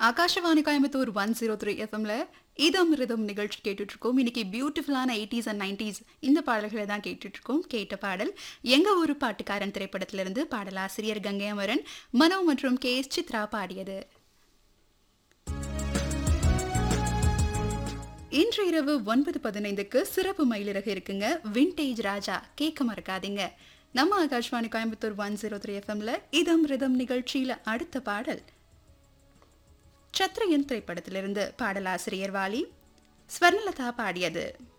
Akashvani Coimbatore one zero three எஃப்எம்ல இதம் rhythm நிகழ்ச்சி கேட்டுட்டு இருக்கோம் இன்னைக்கு பியூட்டிஃபுல்லான எயிட்டிஸ் அண்ட் நைன்டிஸ் இந்த பாடல்களை தான் கேட்டுட்டு இருக்கோம் கேட்ட பாடல் எங்க ஊரு பாட்டுக்காரன் திரைப்படத்திலிருந்து பாடலாசிரியர் கங்கை அமரன் மனோ மற்றும் கே எஸ் சித்ரா பாடியது இன்று இரவு ஒன்பது பதினைந்துக்கு சிறப்பு மயிலிறகு இருக்குங்க விண்டேஜ் ராஜா கேட்க மறக்காதீங்க நம்ம Akashvani Coimbatore one zero three எஃப்எம்ல இதம் ரிதம் நிகழ்ச்சியில அடுத்த பாடல் சத்ரியன் திரைப்படத்திலிருந்து பாடலாசிரியர் வாலி ஸ்வர்ணலதா பாடியது